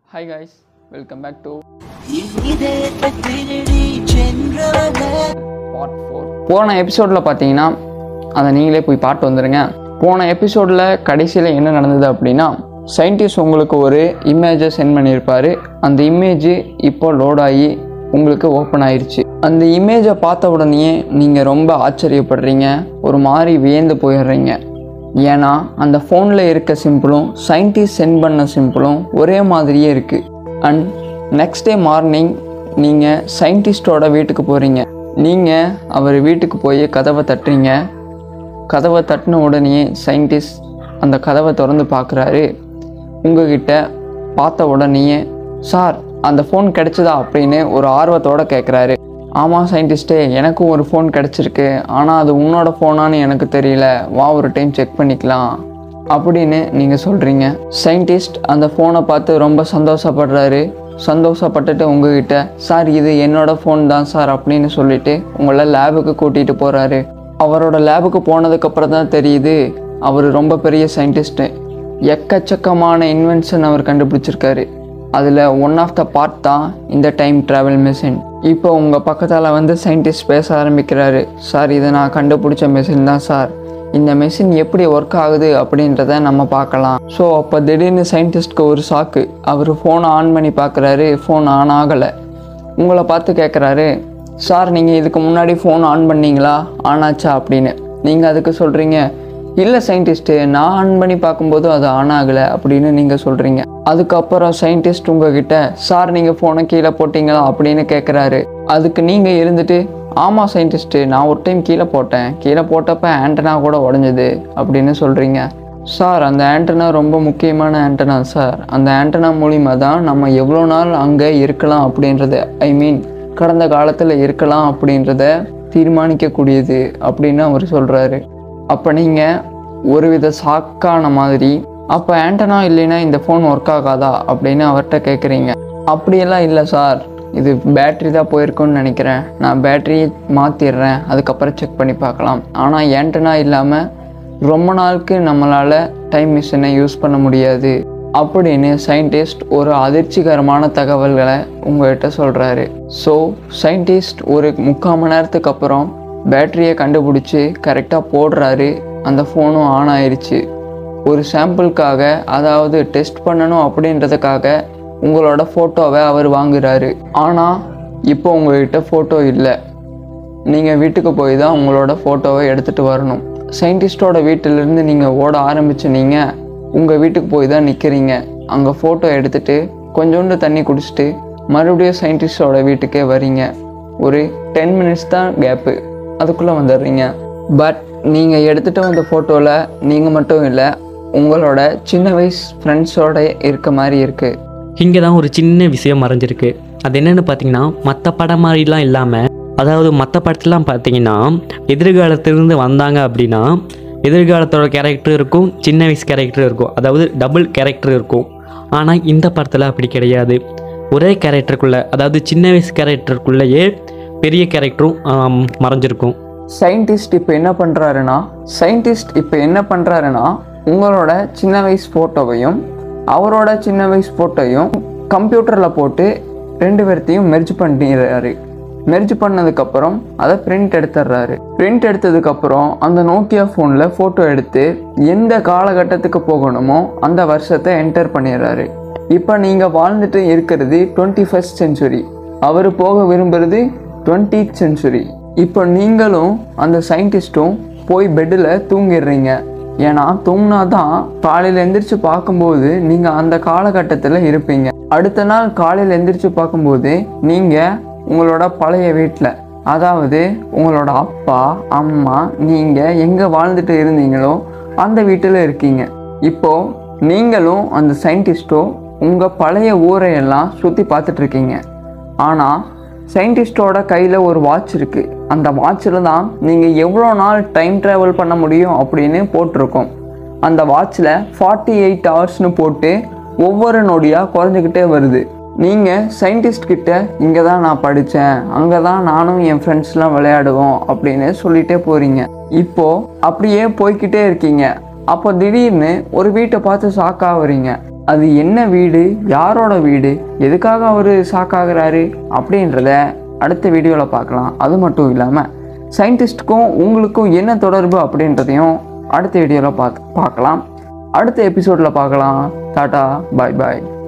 hi guys welcome back to part four போன எபிசோடில் பார்த்தீங்கன்னா அதை நீங்களே போய் பார்த்து வந்துடுங்க போன எபிசோடில் கடைசியில் என்ன நடந்தது அப்படின்னா சயின்டிஸ்ட் உங்களுக்கு ஒரு இமேஜை சென்ட் பண்ணியிருப்பார் அந்த இமேஜ் இப்போ லோட் ஆகி உங்களுக்கு ஓப்பன் ஆயிருச்சு அந்த இமேஜை பார்த்த உடனேயே நீங்கள் ரொம்ப ஆச்சரியப்படுறீங்க ஒரு மாதிரி வியந்து போயிடுறீங்க ஏன்னா அந்த ஃபோனில் இருக்க சிம்பிளும் சயின்டிஸ்ட் சென்ட் பண்ண சிம்பிளும் ஒரே மாதிரியே இருக்குது அண்ட் நெக்ஸ்ட் டே மார்னிங் நீங்கள் சயின்டிஸ்டோட வீட்டுக்கு போகிறீங்க நீங்கள் அவர் வீட்டுக்கு போய் கதவை தட்டுறீங்க கதவை தட்டின உடனே சயின்டிஸ்ட் அந்த கதவை திறந்து பார்க்குறாரு உங்ககிட்ட பார்த்த உடனேயே சார் அந்த ஃபோன் கிடைச்சதா அப்படின்னு ஒரு ஆர்வத்தோட கேட்குறாரு ஆமாம் சயின்டிஸ்டே எனக்கும் ஒரு ஃபோன் கிடச்சிருக்கு ஆனால் அது உன்னோட ஃபோனான்னு எனக்கு தெரியல வா ஒரு டைம் செக் பண்ணிக்கலாம் அப்படின்னு நீங்கள் சொல்கிறீங்க சயின்டிஸ்ட் அந்த ஃபோனை பார்த்து ரொம்ப சந்தோஷப்படுறாரு சந்தோஷப்பட்டுட்டு உங்ககிட்ட சார் இது என்னோட ஃபோன் தான் சார் அப்படின்னு சொல்லிட்டு உங்களை லேபுக்கு கூட்டிகிட்டு போகிறாரு அவரோட லேபுக்கு போனதுக்கப்புறம் தான் தெரியுது அவர் ரொம்ப பெரிய சயின்டிஸ்ட்டு எக்கச்சக்கமான இன்வென்ஷன் அவர் கண்டுபிடிச்சிருக்காரு அதில் ஒன் ஆஃப் த பார்ட் தான் இந்த டைம் ட்ராவல் மிஷின் இப்போ உங்கள் பக்கத்தால் வந்து சயின்டிஸ்ட் பேச ஆரம்பிக்கிறாரு சார் இதை நான் கண்டுபிடிச்ச மிஷின் தான் சார் இந்த மிஷின் எப்படி ஒர்க் ஆகுது அப்படின்றத நம்ம பார்க்கலாம் ஸோ அப்போ திடீர்னு சயின்டிஸ்ட்க்கு ஒரு ஷாக்கு அவர் ஃபோனை ஆன் பண்ணி பார்க்குறாரு ஃபோன் ஆன் ஆகலை உங்களை பார்த்து கேட்குறாரு சார் நீங்கள் இதுக்கு முன்னாடி ஃபோன் ஆன் பண்ணீங்களா ஆன் ஆச்சா அப்படின்னு நீங்கள் அதுக்கு சொல்கிறீங்க இல்லை சயின்டிஸ்ட்டு நான் ஆன் பண்ணி பார்க்கும்போது அது ஆன் ஆகலை அப்படின்னு நீங்கள் சொல்கிறீங்க அதுக்கப்புறம் சயின்டிஸ்ட் உங்ககிட்ட சார் நீங்கள் ஃபோனை கீழே போட்டிங்களா அப்படின்னு கேட்குறாரு அதுக்கு நீங்கள் இருந்துட்டு ஆமாம் சயின்டிஸ்ட்டு நான் ஒரு டைம் கீழே போட்டேன் கீழே போட்டப்ப ஆண்டனா கூட உடஞ்சது அப்படின்னு சொல்கிறீங்க சார் அந்த ஆண்டனா ரொம்ப முக்கியமான ஆண்டனா சார் அந்த ஆண்டனா மூலிமா தான் நம்ம எவ்வளோ நாள் அங்கே இருக்கலாம் அப்படின்றது ஐ மீன் கடந்த காலத்தில் இருக்கலாம் அப்படின்றத தீர்மானிக்கக்கூடியது அப்படின்னு அவர் சொல்கிறாரு அப்போ நீங்கள் ஒருவித சாக்கான மாதிரி அப்போ ஆண்டனா இல்லைன்னா இந்த ஃபோன் ஒர்க் ஆகாதா அப்படின்னு அவர்கிட்ட கேட்குறீங்க அப்படியெல்லாம் இல்லை சார் இது பேட்ரி தான் போயிருக்குன்னு நினைக்கிறேன் நான் பேட்டரியை மாற்றிடுறேன் அதுக்கப்புறம் செக் பண்ணி பார்க்கலாம் ஆனால் ஆண்டனா இல்லாமல் ரொம்ப நாளுக்கு நம்மளால் டைம் மிஷினை யூஸ் பண்ண முடியாது அப்படின்னு சயின்டிஸ்ட் ஒரு அதிர்ச்சிகரமான தகவல்களை உங்கள்கிட்ட சொல்கிறாரு ஸோ சயின்டிஸ்ட் ஒரு முக்கால் மணி நேரத்துக்கு அப்புறம் பேட்டரியை கண்டுபிடிச்சி கரெக்டாக போடுறாரு அந்த ஃபோனும் ஆன் ஆயிருச்சு ஒரு சாம்பிளுக்காக அதாவது டெஸ்ட் பண்ணணும் அப்படின்றதுக்காக உங்களோட ஃபோட்டோவை அவர் வாங்குறாரு ஆனால் இப்போ உங்கள்கிட்ட ஃபோட்டோ இல்லை நீங்கள் வீட்டுக்கு போய் தான் உங்களோட ஃபோட்டோவை எடுத்துகிட்டு வரணும் சயின்டிஸ்டோட வீட்டிலேருந்து நீங்கள் ஓட ஆரம்பிச்சு நீங்கள் உங்கள் வீட்டுக்கு போய் தான் நிற்கிறீங்க அங்கே ஃபோட்டோ எடுத்துட்டு கொஞ்சோண்டு தண்ணி குடிச்சிட்டு மறுபடியும் சயின்டிஸ்டோட வீட்டுக்கே வரீங்க ஒரு டென் மினிட்ஸ் தான் கேப்பு அதுக்குள்ளே வந்துடுறீங்க பட் நீங்கள் எடுத்துகிட்டு வந்த ஃபோட்டோவில் நீங்கள் மட்டும் இல்லை உங்களோட சின்ன வயசு ஃப்ரெண்ட்ஸோட இருக்க மாதிரி இருக்குது இங்கே தான் ஒரு சின்ன விஷயம் மறைஞ்சிருக்கு அது என்னென்னு பார்த்தீங்கன்னா மற்ற படம் மாதிரிலாம் இல்லாமல் அதாவது மற்ற படத்துலாம் பார்த்தீங்கன்னா எதிர்காலத்திலிருந்து வந்தாங்க அப்படின்னா எதிர்காலத்தோட கேரக்டர் இருக்கும் சின்ன வயசு கேரக்டர் இருக்கும் அதாவது டபுள் கேரக்டர் இருக்கும் ஆனால் இந்த படத்தில் அப்படி கிடையாது ஒரே கேரக்டருக்குள்ளே அதாவது சின்ன வயசு கேரக்டருக்குள்ளேயே பெரிய கேரக்டரும் ஆம், மறைஞ்சிருக்கும் சயின்டிஸ்ட் இப்போ என்ன பண்ணுறாருன்னா சயின்டிஸ்ட் இப்போ என்ன பண்ணுறாருன்னா உங்களோட சின்ன வயசு ஃபோட்டோவையும் அவரோட சின்ன வயசு ஃபோட்டோவையும் கம்ப்யூட்டரில் போட்டு ரெண்டு பேர்த்தையும் மெர்ஜ் பண்ணிடுறாரு மெர்ஜ் பண்ணதுக்கப்புறம் அதை பிரிண்ட் எடுத்துடுறாரு பிரிண்ட் எடுத்ததுக்கப்புறம் அந்த நோக்கியா ஃபோனில் ஃபோட்டோ எடுத்து எந்த காலகட்டத்துக்கு போகணுமோ அந்த வருஷத்தை என்டர் பண்ணிடுறாரு இப்போ நீங்கள் வாழ்ந்துட்டு இருக்கிறது டுவெண்ட்டி ஃபஸ்ட் செஞ்சுரி அவர் போக விரும்புறது டுவெண்ட்டி செஞ்சுரி இப்போ நீங்களும் அந்த சயின்டிஸ்ட்டும் போய் பெட்டில் தூங்கிடுறீங்க ஏன்னா தூங்கினா தான் காலையில் எந்திரிச்சு பார்க்கும்போது நீங்கள் அந்த காலகட்டத்தில் இருப்பீங்க அடுத்த நாள் காலையில் எந்திரிச்சு பார்க்கும்போது நீங்கள் உங்களோட பழைய வீட்டில் அதாவது உங்களோட அப்பா அம்மா நீங்கள் எங்கே வாழ்ந்துட்டு இருந்தீங்களோ அந்த வீட்டில் இருக்கீங்க இப்போ நீங்களும் அந்த சயின்டிஸ்ட்டும் உங்கள் பழைய ஊரையெல்லாம் சுற்றி பார்த்துட்டு இருக்கீங்க ஆனால் சயின்டிஸ்டோட கையில் ஒரு வாட்ச் இருக்குது அந்த வாட்சில் தான் நீங்கள் எவ்வளோ நாள் டைம் ட்ராவல் பண்ண முடியும் அப்படின்னு போட்டிருக்கோம் அந்த வாட்சில் ஃபார்ட்டி எயிட் ஹவர்ஸ்னு போட்டு ஒவ்வொரு நொடியாக குறைஞ்சிக்கிட்டே வருது நீங்கள் சயின்டிஸ்ட் கிட்ட இங்கே தான் நான் படித்தேன் அங்கே தான் நானும் என் ஃப்ரெண்ட்ஸ்லாம் விளையாடுவோம் அப்படின்னு சொல்லிட்டே போகிறீங்க இப்போது அப்படியே போய்க்கிட்டே இருக்கீங்க அப்போ திடீர்னு ஒரு வீட்டை பார்த்து ஷாக் ஆகுறீங்க அது என்ன வீடு யாரோட வீடு எதுக்காக அவர் ஷாக் ஆகுறாரு அப்படின்றத அடுத்த வீடியோவில் பார்க்கலாம் அது மட்டும் இல்லாமல் சயின்டிஸ்ட்டுக்கும் உங்களுக்கும் என்ன தொடர்பு அப்படின்றதையும் அடுத்த வீடியோவில் பார்த்து பார்க்கலாம் அடுத்த எபிசோடில் பார்க்கலாம் டாட்டா பாய் பாய்